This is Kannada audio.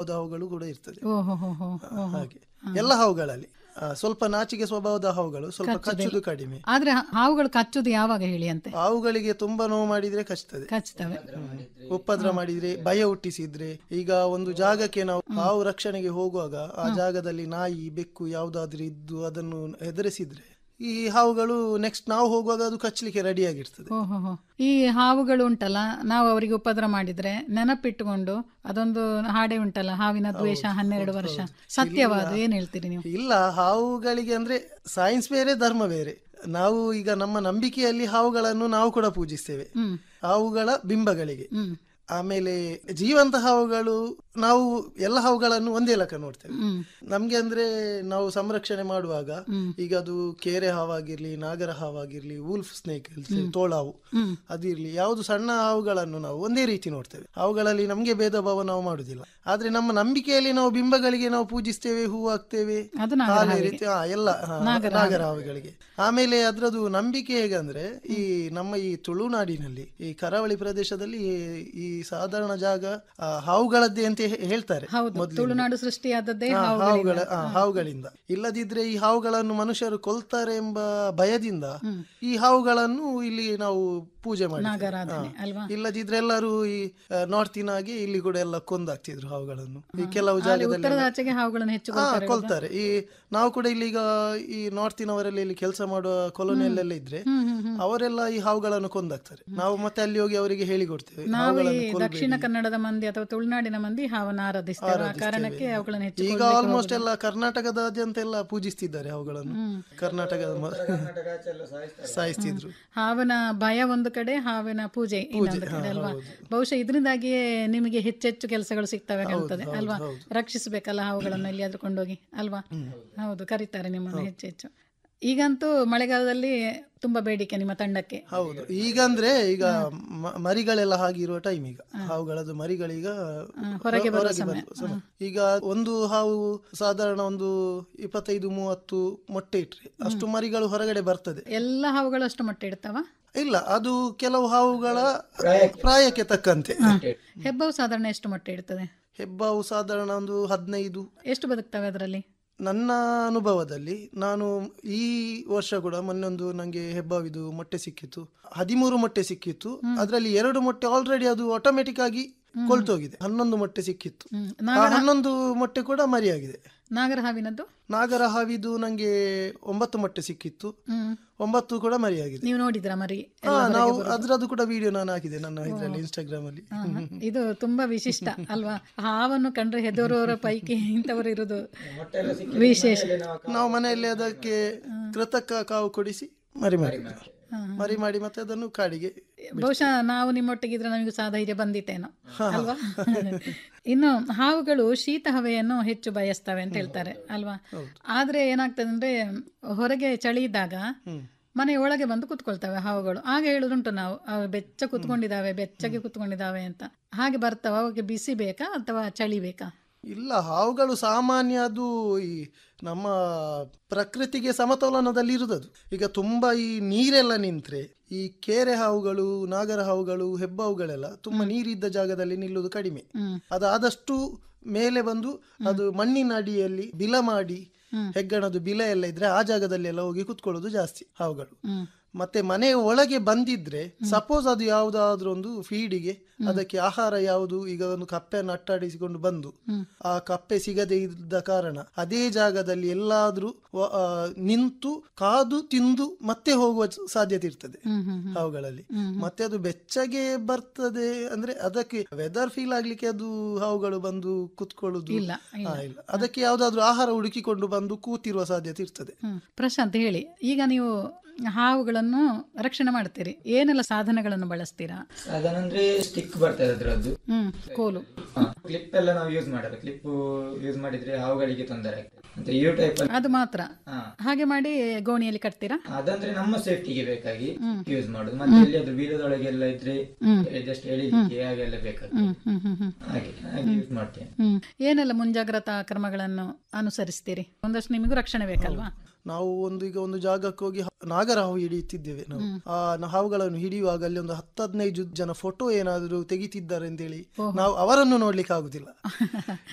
ಸ್ವಭಾವದ ಹಾವುಗಳು ಕೂಡ ಇರ್ತದೆ ಓಹೋ ಹೋ ಹೋ ಹೋ. ಹಾಗೆ ಎಲ್ಲ ಹಾವುಗಳಲ್ಲಿ ಆ, ಸ್ವಲ್ಪ ನಾಚಿಕೆ ಸ್ವಭಾವದ ಹಾವುಗಳು ಸ್ವಲ್ಪ ಕಚ್ಚುದು ಕಡಿಮೆ ಆದ್ರೆ ಹಾವುಗಳು ಕಚ್ಚುದು ಯಾವಾಗ ಹೇಳಿ ಅಂತೆ ಹಾವುಗಳಿಗೆ ತುಂಬಾ ನೋವು ಮಾಡಿದ್ರೆ ಕಚ್ತದೆ ಕಚ್ತವೆ ಉಪದ್ರ ಮಾಡಿದ್ರೆ ಭಯ ಹುಟ್ಟಿಸಿದ್ರೆ ಈಗ ಒಂದು ಜಾಗಕ್ಕೆ ನಾವು ಹಾವು ರಕ್ಷಣೆಗೆ ಹೋಗುವಾಗ ಆ ಜಾಗದಲ್ಲಿ ನಾಯಿ ಬೆಕ್ಕು ಯಾವ್ದಾದ್ರು ಇದ್ದು ಅದನ್ನು ಹೆದರಿಸಿದ್ರೆ ಈ ಹಾವುಗಳು ನೆಕ್ಸ್ಟ್ ನಾವು ಹೋಗುವಾಗ ಅದು ಕಚ್ಚಲಿಕ್ಕೆ ರೆಡಿ ಆಗಿರ್ತದೆ ಓಹೋ ಹೋ. ಈ ಹಾವುಗಳು ಉಂಟಲ್ಲ ನಾವು ಅವರಿಗೆ ಉಪದ್ರ ಮಾಡಿದ್ರೆ ನೆನಪಿಟ್ಟುಕೊಂಡು ಅದೊಂದು ಹಾಡೆ ಉಂಟಲ್ಲ ಹಾವಿನ ದ್ವೇಷ ಹನ್ನೆರಡು ವರ್ಷ ಸತ್ಯವಾದ ಏನ್ ಹೇಳ್ತೀರಿ ನೀವು ಇಲ್ಲ ಹಾವುಗಳಿಗೆ ಅಂದ್ರೆ ಸೈನ್ಸ್ ಬೇರೆ ಧರ್ಮ ಬೇರೆ ನಾವು ಈಗ ನಮ್ಮ ನಂಬಿಕೆಯಲ್ಲಿ ಹಾವುಗಳನ್ನು ನಾವು ಕೂಡ ಪೂಜಿಸ್ತೇವೆ ಹ್ಮ್ ಹಾವುಗಳ ಬಿಂಬಗಳಿಗೆ ಹ್ಮ್ ಆಮೇಲೆ ಜೀವಂತ ಹಾವುಗಳು ನಾವು ಎಲ್ಲ ಹಾವುಗಳನ್ನು ಒಂದೇ ಲೆಕ್ಕ ನೋಡ್ತೇವೆ ಹ್ಮ್ ನಮ್ಗೆ ಅಂದ್ರೆ ನಾವು ಸಂರಕ್ಷಣೆ ಮಾಡುವಾಗ ಹ್ಮ್. ಈಗ ಅದು ಕೇರೆ ಹಾವಾಗಿರ್ಲಿ ನಾಗರ ಹಾವಾಗಿರ್ಲಿ ವೂಲ್ಫ್ ಸ್ನೇಕ್ ತೋಳಾವು ಹ್ಮ್ ಅದಿರ್ಲಿ ಯಾವುದು ಸಣ್ಣ ಹಾವುಗಳನ್ನು ನಾವು ಒಂದೇ ರೀತಿ ನೋಡ್ತೇವೆ ಅವುಗಳಲ್ಲಿ ನಮ್ಗೆ ಭೇದ ಭಾವ ನಾವು ಮಾಡುದಿಲ್ಲ ಆದ್ರೆ ನಮ್ಮ ನಂಬಿಕೆಯಲ್ಲಿ ನಾವು ಬಿಂಬಗಳಿಗೆ ನಾವು ಪೂಜಿಸ್ತೇವೆ ಹೂ ಹಾಕ್ತೇವೆ ಅದು ನಾಗರ ಹಾಲೆ ಹಾವಿಗೆ. ರೀತಿ ಹಾ, ಎಲ್ಲ ಹಾ, ನಾಗರ ಹಾವುಗಳಿಗೆ ಆಮೇಲೆ ಅದ್ರದ್ದು ನಂಬಿಕೆ ಹೇಗಂದ್ರೆ ಈ ನಮ್ಮ ಈ ತುಳುನಾಡಿನಲ್ಲಿ ಈ ಕರಾವಳಿ ಪ್ರದೇಶದಲ್ಲಿ ಈ- ಈ ಸಾಧಾರಣ ಜಾಗ ಆ, ಹಾವುಗಳದ್ದೇ ಅಂತ ಹೇ- ಹೇಳ್ತಾರೆ ಹೌದು ಮೊದ್ಲಿಂದ. ತುಳುನಾಡು ಸೃಷ್ಟಿಯಾದದ್ದೇ ಹಾ, ಹಾವುಗಳಿಂದ. ಹಾವುಗಳ ಹಾ, ಹಾವುಗಳಿಂದ ಇಲ್ಲದಿದ್ರೆ ಈ ಹಾವುಗಳನ್ನು ಮನುಷ್ಯರು ಕೊಲ್ತಾರೆ ಎಂಬ ಭಯದಿಂದ ಈ ಹಾವುಗಳನ್ನು ಇಲ್ಲಿ ನಾವು ಪೂಜೆ ಮಾಡಿ ನಾಗರಾಧನೆ ಅಲ್ವಾ ಇಲ್ಲದಿದ್ರೆ ಎಲ್ಲರೂ ಈ ನಾರ್ತಿನ ಹಾಗೆ ಇಲ್ಲಿ ಕೂಡ ಎಲ್ಲ ಕೊಂದಾಗ್ತಿದ್ರು ಹಾವುಗಳನ್ನು ಈ ಕೆಲವು ಅಲ್ಲಿ ಜಾಗದಲ್ಲಿ ಉತ್ತರದ ಆಚೆಗೆ ಹಾವುಗಳನ್ನು ಹೆಚ್ಚು ಹಾ ಕೊಲ್ತಾರೆ ಕೊಲ್ತಾರೆ ಈ ನಾವು ಕೂಡ ಇಲ್ಲಿ ಈಗ ಈ ನಾರ್ತಿನವರೆಲ್ಲ ಇಲ್ಲಿ ಕೆಲಸ ಮಾಡುವ ಕೊಲೋನಿಯಲ್ಲೆಲ್ಲ ಇದ್ರೆ ಹ್ಮ್ ಹ್ಮ್ ಹ್ಮ್ ಅವರೆಲ್ಲ ಈ ಹಾವುಗಳನ್ನು ಕೊಂದಾಗ್ತಾರೆ ನಾವು ಮತ್ತೆ ಅಲ್ಲಿ ಹೋಗಿ ಅವರಿಗೆ ಹೇಳಿಕೊಡ್ತೇವೆ ನಾವು ಈ ಹಾವುಗಳನ್ನು ಕೊಲ್ಬೇಡಿ. ದಕ್ಷಿಣ ಕನ್ನಡದ ಮಂದಿ ಅಥವಾ ತುಳುನಾಡಿನ ಮಂದಿ ಹಾವನ್ನು ಆರಾಧಿಸ್ತೇವೆ ಆ ಕಾರಣಕ್ಕೆ ಅವುಗಳನ್ನು ಹೆಚ್ಚು ಈಗ ಆಲ್ಮೋಸ್ಟ್ ಎಲ್ಲ ಕರ್ನಾಟಕದಾದ್ಯಂತ ಎಲ್ಲ ಪೂಜಿಸ್ತಿದ್ದಾರೆ ಅವುಗಳನ್ನು ಕರ್ನಾಟಕದ ಮ- ಸಾಯಿಸ್ತಿದ್ರು ಹಾವಿನ ಭಯ ಒಂದು ಕಡೆ ಹಾವಿನ ಪೂಜೆ ಇನ್ನೊಂದು ಕಡೆ ಅಲ್ವಾ ಬಹುಶಃ ಇದರಿಂದಾಗಿಯೇ ನಿಮಗೆ ಹೆಚ್ಚೆಚ್ಚು ಕೆಲಸಗಳು ಸಿಗ್ತವೆ ಕಾಣ್ತದೆ ಅಲ್ವಾ ರಕ್ಷಿಸಬೇಕಲ್ಲ ಹಾವುಗಳನ್ನು ಎಲ್ಲಿಯಾದ್ರೂ ಕೊಂಡೋಗಿ ಅಲ್ವಾ ಹೌದು ಕರೀತಾರೆ ನಿಮ್ಮನ್ನು ಹೆಚ್ಚೆಚ್ಚು ಈಗಂತೂ ಮಳೆಗಾಲದಲ್ಲಿ ತುಂಬಾ ಬೇಡಿಕೆ ನಿಮ್ಮ ತಂಡಕ್ಕೆ ಹೌದು ಈಗ ಅಂದ್ರೆ ಈಗ ಮ- ಮರಿಗಳೆಲ್ಲ ಹಾಗಿರುವ ಟೈಮ್ ಈಗ ಹಾವುಗಳದ್ದು ಮರಿಗಳೀಗ ಹೊರಗೆ ಬರುವ ಹೊರಗೆ ಬರುವ ಸಮಯ. ಈಗ ಒಂದು ಹಾವು ಸಾಧಾರಣ ಒಂದು ಇಪ್ಪತ್ತೈದು ಮೂವತ್ತು ಮೊಟ್ಟೆ ಇಟ್ರೆ ಅಷ್ಟು ಮರಿಗಳು ಹೊರಗಡೆ ಬರ್ತದೆ ಎಲ್ಲ ಹಾವುಗಳು ಅಷ್ಟು ಮೊಟ್ಟೆ ಇಡ್ತಾವ ಇಲ್ಲ ಅದು ಕೆಲವು ಹಾವುಗಳ ಪ್ರಾಯಕ್ಕೆ ತಕ್ಕಂತೆ ಹೆಬ್ಬಾವು ಸಾಧಾರಣ ಎಷ್ಟು ಮೊಟ್ಟೆ ಇಡ್ತದೆ ಹೆಬ್ಬಾವು ಸಾಧಾರಣ ಒಂದು ಹದಿನೈದು ಎಷ್ಟು ಬದುಕ್ತವೆ ಅದರಲ್ಲಿ ನನ್ನ ಅನುಭವದಲ್ಲಿ ನಾನು ಈ ವರ್ಷ ಕೂಡ ಮೊನ್ನೊಂದು ನಂಗೆ ಹೆಬ್ಬಾವಿದು ಮೊಟ್ಟೆ ಸಿಕ್ಕಿತ್ತು ಹದಿಮೂರು ಮೊಟ್ಟೆ ಸಿಕ್ಕಿತ್ತು ಅದರಲ್ಲಿ ಎರಡು ಮೊಟ್ಟೆ ಆಲ್ರೆಡಿ ಅದು ಆಟೋಮೆಟಿಕ್ ಆಗಿ ಕೊಳ್ತೋಗಿದೆ ಹನ್ನೊಂದು ಮೊಟ್ಟೆ ಸಿಕ್ಕಿತ್ತು ಹ್ಮ್ ಆ ಹನ್ನೊಂದು ಮೊಟ್ಟೆ ಕೂಡ ಮರಿಯಾಗಿದೆ ನಾಗರ ಹಾವಿನದ್ದು ನಾಗರ ಹಾವಿದು ನಂಗೆ ಒಂಬತ್ತು ಮೊಟ್ಟೆ ಸಿಕ್ಕಿತ್ತು ಹ್ಮ್ ಒಂಬತ್ತು ಕೂಡ ಮರಿಯಾಗಿದೆ ನೀವು ನೋಡಿದ್ರ ಮರಿ ಹಾ ನಾವು ಅದ್ರದ್ದು ಕೂಡ ವಿಡಿಯೋ ನಾನು ಹಾಕಿದೆ ನನ್ನ ಇದರಲ್ಲಿ ಇನ್ಸ್ಟಾಗ್ರಾಮ್ ಅಲ್ಲಿ ಹಾ, ಹಾ. ಇದು ತುಂಬಾ ವಿಶಿಷ್ಟ ಅಲ್ವಾ ಹಾವನ್ನು ಕಂಡ್ರೆ ಹೆದರುವವರ ಪೈಕಿ ಇಂಥವರು ಇರುವುದು ವಿಶೇಷ ನಾವು ಮನೆಯಲ್ಲಿ ಅದಕ್ಕೆ ಕೃತಕ ಕಾವು ಕೊಡಿಸಿ ಮರಿ ಮಾಡಿ ಮರಿ ಮಾಡಿ ಮತ್ತೆ ಅದನ್ನು ಕಾಡಿಗೆ ಬಹುಶಃ ನಾವು ನಿಮ್ಮೊಟ್ಟಿಗಿದ್ರೆ ನಮಗೆ ಸಹ ಧೈರ್ಯ ಬಂದಿತ್ತೇನೋ ಅಲ್ವಾ ಇನ್ನು ಹಾವುಗಳು ಶೀತ ಹವೆಯನ್ನು ಹೆಚ್ಚು ಬಯಸ್ತವೆ ಅಂತ ಹೇಳ್ತಾರೆ ಅಲ್ವಾ ಆದ್ರೆ ಏನಾಗ್ತದೆ ಅಂದ್ರೆ ಹೊರಗೆ ಚಳಿ ಇದ್ದಾಗ ಮನೆ ಒಳಗೆ ಬಂದು ಕುತ್ಕೊಳ್ತವೆ ಹಾವುಗಳು ಆಗ ಹೇಳುದುಂಟು ನಾವು ಅವು ಬೆಚ್ಚ ಕುತ್ಕೊಂಡಿದ್ದಾವೆ ಬೆಚ್ಚಗೆ ಕುತ್ಕೊಂಡಿದ್ದಾವೆ ಅಂತ ಹಾಗೆ ಬರ್ತಾವ ಅವಾಗ ಬಿಸಿ ಬೇಕಾ ಅಥವಾ ಚಳಿ ಬೇಕಾ ಇಲ್ಲ ಹಾವುಗಳು ಸಾಮಾನ್ಯ ಅದು ಈ ನಮ್ಮ ಪ್ರಕೃತಿಗೆ ಸಮತೋಲನದಲ್ಲಿ ಇರುದದು ಈಗ ತುಂಬಾ ಈ ನೀರೆಲ್ಲ ನಿಂತ್ರೆ ಈ ಕೇರೆ ಹಾವುಗಳು ನಾಗರ ಹಾವುಗಳು ಹೆಬ್ಬಾವುಗಳೆಲ್ಲ ತುಂಬಾ ನೀರಿದ್ದ ಜಾಗದಲ್ಲಿ ನಿಲ್ಲುವುದು ಕಡಿಮೆ ಹ್ಮ್ ಅದಾದಷ್ಟು ಮೇಲೆ ಬಂದು ಅದು ಮಣ್ಣಿನ ಅಡಿಯಲ್ಲಿ ಬಿಲ ಮಾಡಿ ಹೆಗ್ಗಣದು ಬಿಲ ಎಲ್ಲ ಇದ್ರೆ ಆ ಜಾಗದಲ್ಲಿ ಎಲ್ಲ ಹೋಗಿ ಕುತ್ಕೊಳ್ಳೋದು ಜಾಸ್ತಿ ಹಾವುಗಳು ಹ್ಮ್ ಮತ್ತೆ ಮನೆ ಒಳಗೆ ಬಂದಿದ್ರೆ ಸಪೋಸ್ ಅದು ಯಾವುದಾದ್ರೂ ಒಂದು ಫೀಡಿಗೆ ಅದಕ್ಕೆ ಆಹಾರ ಯಾವುದು ಈಗ ಒಂದು ಕಪ್ಪೆಯನ್ನು ಅಟ್ಟಾಡಿಸಿಕೊಂಡು ಬಂದು ಆ ಕಪ್ಪೆ ಸಿಗದೆ ಇದ್ದ ಕಾರಣ ಅದೇ ಜಾಗದಲ್ಲಿ ಎಲ್ಲಾದ್ರೂ ವ- ಆ, ನಿಂತು ಕಾದು ತಿಂದು ಮತ್ತೆ ಹೋಗುವ ಸಾಧ್ಯತೆ ಇರ್ತದೆ ಹ್ಮ್ ಹ್ಮ್ ಹ್ಮ್ ಹಾವುಗಳಲ್ಲಿ ಮತ್ತೆ ಅದು ಬೆಚ್ಚಗೆ ಬರ್ತದೆ ಅಂದ್ರೆ ಅದಕ್ಕೆ ವೆದರ್ ಫೀಲ್ ಆಗ್ಲಿಕ್ಕೆ ಅದು ಹಾವುಗಳು ಬಂದು ಕುತ್ಕೊಳ್ಳುದು ಇಲ್ಲ ಹಾ, ಇಲ್ಲ ಅದಕ್ಕೆ ಯಾವ್ದಾದ್ರು ಆಹಾರ ಹುಡುಕಿಕೊಂಡು ಬಂದು ಕೂತಿರುವ ಸಾಧ್ಯತೆ ಇರ್ತದೆ ಹ್ಮ್. ಪ್ರಶಾಂತ್ ಹೇಳಿ ಈಗ ನೀವು ಹಾವುಗಳನ್ನು ರಕ್ಷಣೆ ಮಾಡ್ತೀರಿ ಏನೆಲ್ಲ ಸಾಧನಗಳನ್ನು ಬಳಸ್ತೀರಾ ಸಾಧನ ಅಂದ್ರೆ ಸ್ಟಿಕ್ ಬರ್ತದೆ ಅದ್ರದ್ದು ಹ್ಮ್ ಕೋಲು ಕ್ಲಿಪ್ ಎಲ್ಲ ನಾವು ಯೂಸ್ ಮಾಡಲ್ಲ ಕ್ಲಿಪ್ ಯೂಸ್ ಮಾಡಿದ್ರೆ ಹಾವುಗಳಿಗೆ ತೊಂದರೆ ಆಗ್ತದೆ ಅಂತ ಯು ಟೈಪ್ ಅಲ್ಲಿ ಅದು ಮಾತ್ರ ಹಾ. ಹಾಗೆ ಮಾಡಿ ಗೋಣಿಯಲ್ಲಿ ಕಟ್ತೀರಾ ಅದಂದ್ರೆ ನಮ್ಮ ಸೇಫ್ಟಿಗೆ ಬೇಕಾಗಿ ಯೂಸ್ ಮಾಡುದು ಮತ್ತೆ ಎಲ್ಲಿಯಾದ್ರೂ ಬೀಳದೊಳಗೆಲ್ಲ ಇದ್ರೆ ಜಸ್ಟ್ ಎಳಿಲಿಕ್ಕೆ ಹಾಗೆಲ್ಲ ಬೇಕಾಗ್ತದೆ ಹ್ಮ್ ಹ್ಮ್ ಹ್ಮ್ ಹ್ಮ್ ಹಾಗೆ ಹಾಗೆ ಯೂಸ್ ಮಾಡ್ತೇನೆ ಹ್ಮ್ ಏನೆಲ್ಲ ಮುಂಜಾಗ್ರತಾ ಕ್ರಮಗಳನ್ನು ಅನುಸರಿಸ್ತೀರಿ ಒಂದಷ್ಟು ನಿಮಗೂ ರಕ್ಷಣೆ ಬೇಕಲ್ವಾ ನಾವು ಒಂದು ಈಗ ಒಂದು ಜಾಗಕ್ಕೆ ಹೋಗಿ ಹ- ನಾಗರ ಹಾವು ಹಿಡಿಯುತ್ತಿದ್ದೇವೆ ನಾವು ಆ ನ- ಹಾವುಗಳನ್ನು ಹಿಡಿಯುವಾಗ ಅಲ್ಲಿ ಒಂದು ಹತ್ತು ಹದಿನೈದು ಜನ ಫೋಟೋ ಏನಾದರೂ ತೆಗಿತಿದ್ದಾರೆ ಅಂತೇಳಿ ನಾವು ಅವರನ್ನು ನೋಡ್ಲಿಕ್ಕೆ ಆಗುದಿಲ್ಲ